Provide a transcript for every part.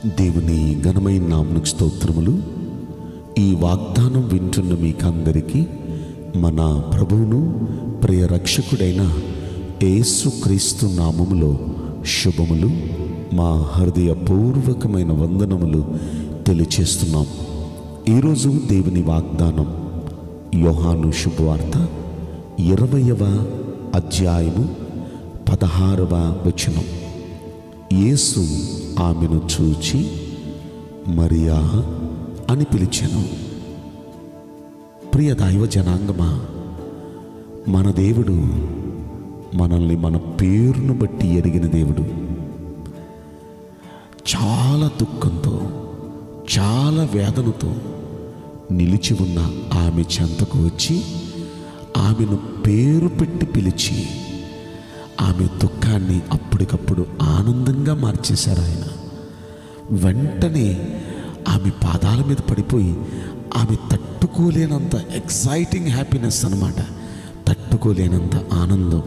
దేవుని ఘనమైన నామనికి స్తోత్రములు ఈ వాగ్దానం వింటున్న మీకందరికీ మన ప్రభువును ప్రియ రక్షకుడైన యేసుక్రీస్తు నామములో శుభములు మా హృదయపూర్వకమైన వందనములు తెలియచేస్తున్నాం ఈరోజు దేవుని వాగ్దానం యోహాను శుభవార్త ఇరవయవ అధ్యాయము పదహారవ వచనం యేసు ఆమెను చూచి మరియా అని పిలిచెను ప్రియ దైవ జనాంగమా మన దేవుడు మనల్ని మన పేరును బట్టి ఎరిగిన దేవుడు చాలా దుఃఖంతో చాలా వేదనతో నిలిచి ఉన్న ఆమె చెంతకు వచ్చి ఆమెను పేరు పెట్టి పిలిచి ఆమె దుఃఖాన్ని అప్పటికప్పుడు ఆనందంగా మార్చేశారు ఆయన వెంటనే ఆమె పాదాల మీద పడిపోయి ఆమె తట్టుకోలేనంత ఎక్సైటింగ్ హ్యాపీనెస్ అన్నమాట తట్టుకోలేనంత ఆనందం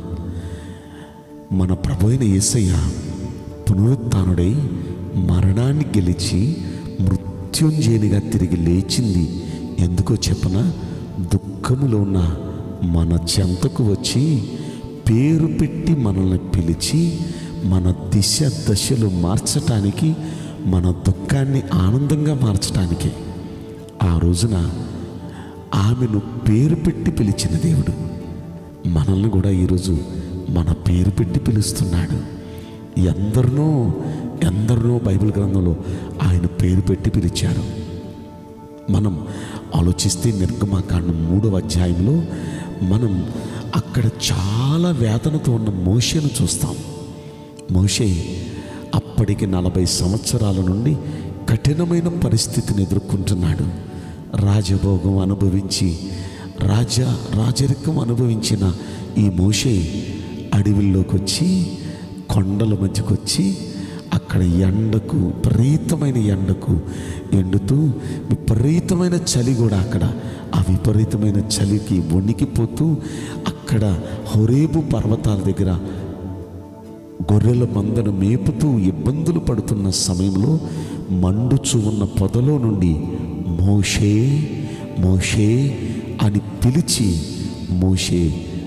మన ప్రభు అయిన యేసయ్య పునరుత్నుడై మరణాన్ని గెలిచి మృత్యుంజయునిగా తిరిగి లేచింది ఎందుకో చెప్పన దుఃఖములో ఉన్న మన చెంతకు వచ్చి పేరు పెట్టి మనల్ని పిలిచి మన దిశ దశలు మార్చటానికి మన దుఃఖాన్ని ఆనందంగా మార్చటానికి ఆ రోజున ఆమెను పేరు పెట్టి పిలిచిన దేవుడు మనల్ని కూడా ఈరోజు మన పేరు పెట్టి పిలుస్తున్నాడు ఎందరినో ఎందరినో బైబిల్ గ్రంథంలో ఆయన పేరు పెట్టి పిలిచారు మనం ఆలోచిస్తే నిర్గమాకాండం మూడవ అధ్యాయంలో మనం అక్కడ చాలా వేదనతో ఉన్న మోషేను చూస్తాం మోషే అప్పటికి నలభై సంవత్సరాల నుండి కఠినమైన పరిస్థితిని ఎదుర్కొంటున్నాడు రాజభోగం అనుభవించి రాజా రాజరికం అనుభవించిన ఈ మోషే అడవిలోకి వచ్చి కొండల మధ్యకు వచ్చి అక్కడ ఎండకు విపరీతమైన ఎండకు ఎండుతూ విపరీతమైన చలి కూడా అక్కడ ఆ విపరీతమైన చలికి వణికిపోతూ అక్కడ హొరేబు పర్వతాల దగ్గర గొర్రెల మందను మేపుతూ ఇబ్బందులు పడుతున్న సమయంలో మండుచు ఉన్న పొదలో నుండి మోషే మోషే అని పిలిచి మోషే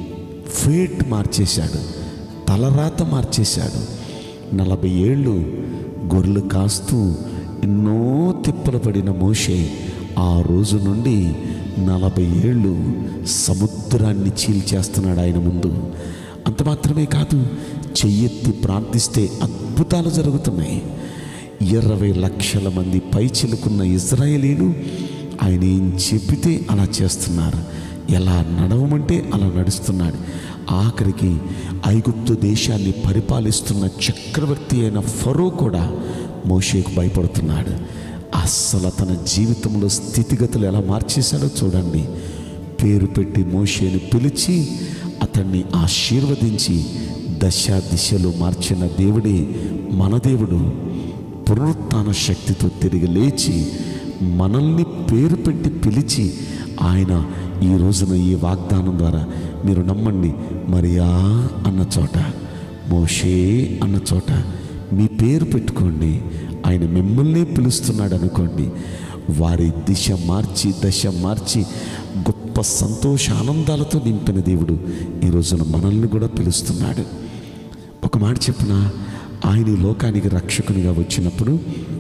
ఫేట్ మార్చేశాడు తలరాత మార్చేశాడు నలభై ఏళ్ళు గొర్రెలు కాస్తూ ఎన్నో తిప్పలు పడిన మోషే ఆ రోజు నుండి నలభై ఏళ్ళు సముద్రాన్ని చీల్చేస్తున్నాడు ఆయన ముందు అంత మాత్రమే కాదు చెయ్యెత్తి ప్రార్థిస్తే అద్భుతాలు జరుగుతున్నాయి ఇరవై లక్షల మంది పైచిలుకున్న ఇజ్రాయేలీలు ఆయన ఏం చెప్పితే అలా చేస్తున్నారు ఎలా నడవమంటే అలా నడుస్తున్నాడు ఆఖరికి ఐగుప్తు దేశాన్ని పరిపాలిస్తున్న చక్రవర్తి అయిన ఫరో కూడా మోషేకు భయపడుతున్నాడు అస్సలు తన జీవితంలో స్థితిగతులు ఎలా మార్చేశాడో చూడండి పేరు పెట్టి మోషేని పిలిచి అతన్ని ఆశీర్వదించి దశ దిశలో మార్చిన దేవుడే మన దేవుడు పునరుత్న శక్తితో తిరిగి లేచి మనల్ని పేరు పెట్టి పిలిచి ఆయన ఈ రోజున ఈ వాగ్దానం ద్వారా మీరు నమ్మండి మరియా అన్న చోట మోషే అన్న చోట మీ పేరు పెట్టుకోండి ఆయన మిమ్మల్ని పిలుస్తున్నాడు అనుకోండి వారి దిశ మార్చి దశ మార్చి గొప్ప సంతోష ఆనందాలతో నింపిన దేవుడు ఈ రోజున మనల్ని కూడా పిలుస్తున్నాడు ఒక మాట చెప్పిన ఆయన ఈ లోకానికి రక్షకునిగా వచ్చినప్పుడు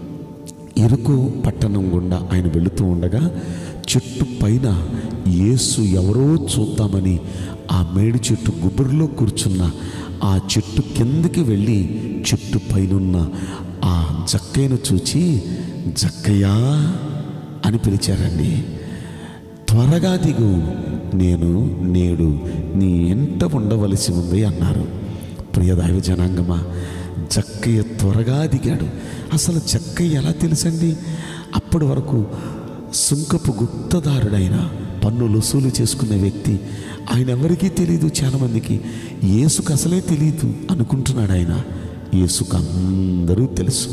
ఇరుకు పట్టణం గుండా ఆయన వెళుతూ ఉండగా చెట్టు పైన యేసు ఎవరో చూద్దామని ఆ మేడి చెట్టు గుబురులో కూర్చున్న ఆ చెట్టు కిందకి వెళ్ళి చెట్టు పైనున్న ఆ జక్కయ్యను చూచి జక్కయ్యా అని పిలిచారండి త్వరగా దిగు నేను నేడు నీ ఎంట ఉండవలసి ఉంది అన్నారు ప్రియ దైవ జనాంగమా జక్కయ్య త్వరగా దిగాడు అసలు జక్కయ్య ఎలా తెలుసండి అప్పటి వరకు సుంకపు గుప్తదారుడైన పన్నులు వసూలు చేసుకునే వ్యక్తి ఆయన ఎవరికీ తెలియదు చాలామందికి యేసుకు అసలే తెలియదు అనుకుంటున్నాడు ఆయన యేసుకు అందరూ తెలుసు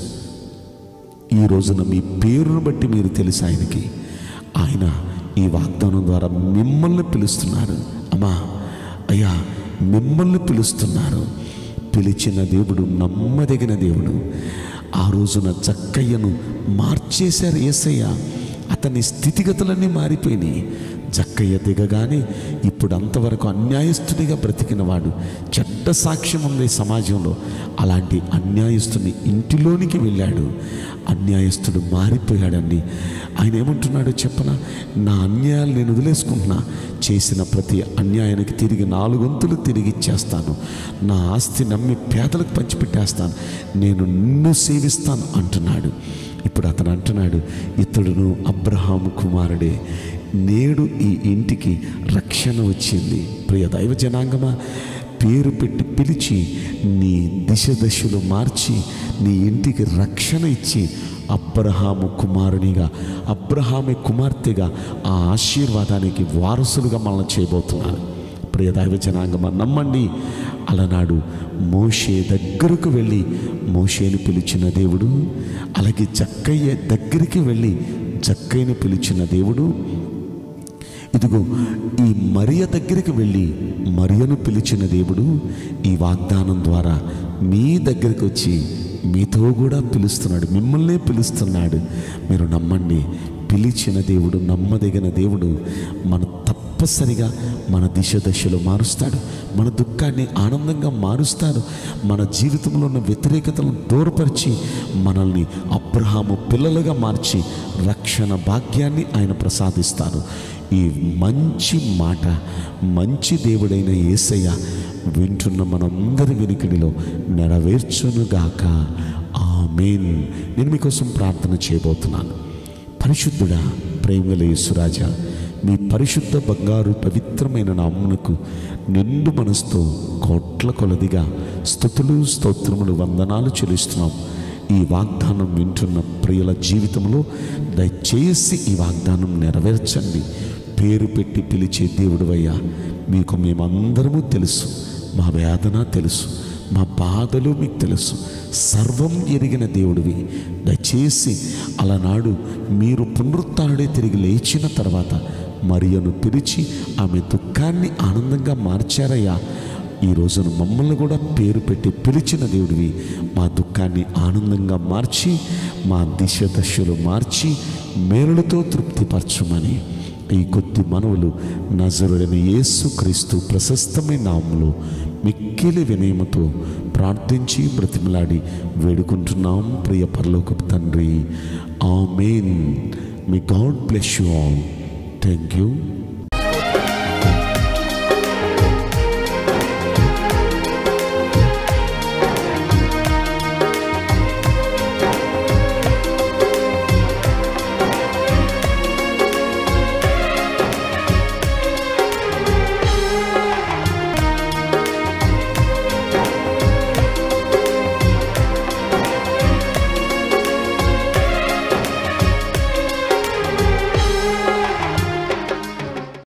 ఈ రోజున మీ పేరును బట్టి మీరు తెలుసు ఆయనకి ఆయన ఈ వాగ్దానం ద్వారా మిమ్మల్ని పిలుస్తున్నారు అమ్మా అయ్యా మిమ్మల్ని పిలుస్తున్నారు పిలిచిన దేవుడు నమ్మదగిన దేవుడు ఆ రోజున జక్కయ్యను మార్చేశారు ఏసయ్య అతని స్థితిగతులన్నీ మారిపోయినాయి జక్కయ్య దిగగానే ఇప్పుడు అంతవరకు అన్యాయస్తుడిగా బ్రతికినవాడు చెడ్డ సాక్ష్యం ఉంది సమాజంలో అలాంటి అన్యాయస్తుని ఇంటిలోనికి వెళ్ళాడు అన్యాయస్తుడు మారిపోయాడండి ఆయన ఏమంటున్నాడో చెప్పనా నా అన్యాయాలు నేను వదిలేసుకుంటున్నా చేసిన ప్రతి అన్యాయానికి తిరిగి నాలుగొంతులు తిరిగి ఇచ్చేస్తాను నా ఆస్తి నమ్మి పేదలకు పంచిపెట్టేస్తాను నేను నిన్ను సేవిస్తాను అంటున్నాడు ఇప్పుడు అతను అంటున్నాడు ఇతడును అబ్రహాము కుమారుడే నేడు ఈ ఇంటికి రక్షణ వచ్చింది ప్రియ దైవ జనాంగమా పేరు పెట్టి పిలిచి నీ దిశ దశలు మార్చి నీ ఇంటికి రక్షణ ఇచ్చి అబ్రహాము కుమారునిగా అబ్రహామి కుమార్తెగా ఆ ఆశీర్వాదానికి వారసులుగా మనల్ని చేయబోతున్నాను ప్రియ దైవ జనాంగమా నమ్మండి అలనాడు మోషే దగ్గరకు వెళ్ళి మోషేని పిలిచిన దేవుడు అలాగే జక్కయ్య దగ్గరికి వెళ్ళి జక్కయ్యని పిలిచిన దేవుడు ఇదిగో ఈ మరియ దగ్గరికి వెళ్ళి మరియను పిలిచిన దేవుడు ఈ వాగ్దానం ద్వారా మీ దగ్గరికి వచ్చి మీతో కూడా పిలుస్తున్నాడు మిమ్మల్నే పిలుస్తున్నాడు మీరు నమ్మండి పిలిచిన దేవుడు నమ్మదగిన దేవుడు మన తప్పనిసరిగా మన దిశ దశలో మారుస్తాడు మన దుఃఖాన్ని ఆనందంగా మారుస్తాడు మన జీవితంలో ఉన్న వ్యతిరేకతలను దూరపరిచి మనల్ని అబ్రహాము పిల్లలుగా మార్చి రక్షణ భాగ్యాన్ని ఆయన ప్రసాదిస్తాడు ఈ మంచి మాట మంచి దేవుడైన యేసయ్య వింటున్న మనందరి వెనుకడిలో నెరవేర్చునుగాక ఆమెన్ నేను మీకోసం ప్రార్థన చేయబోతున్నాను పరిశుద్ధుడా ప్రేమల యేసురాజా మీ పరిశుద్ధ బంగారు పవిత్రమైన నామునకు నిండు మనసుతో కోట్ల కొలదిగా స్థుతులు స్తోత్రములు వందనాలు చెల్లిస్తున్నాం ఈ వాగ్దానం వింటున్న ప్రియుల జీవితంలో దయచేసి ఈ వాగ్దానం నెరవేర్చండి పేరు పెట్టి పిలిచే దేవుడు అయ్యా మీకు మేమందరము తెలుసు మా వేదన తెలుసు మా బాధలు మీకు తెలుసు సర్వం ఎరిగిన దేవుడివి దయచేసి అలనాడు మీరు పునరుత్డే తిరిగి లేచిన తర్వాత మరియను పిలిచి ఆమె దుఃఖాన్ని ఆనందంగా మార్చారయ్యా ఈ రోజున మమ్మల్ని కూడా పేరు పెట్టి పిలిచిన దేవుడివి మా దుఃఖాన్ని ఆనందంగా మార్చి మా దిశ దశలు మార్చి మేలులతో తృప్తిపరచమని ఈ కొద్ది మనవులు నజరుడైన యేసు క్రీస్తు ప్రశస్తమైన నామములో మిక్కిలి వినయముతో ప్రార్థించి బ్రతిమలాడి వేడుకుంటున్నాం ప్రియ పరలోకపు తండ్రి ఆమెన్ మీ God bless you all thank you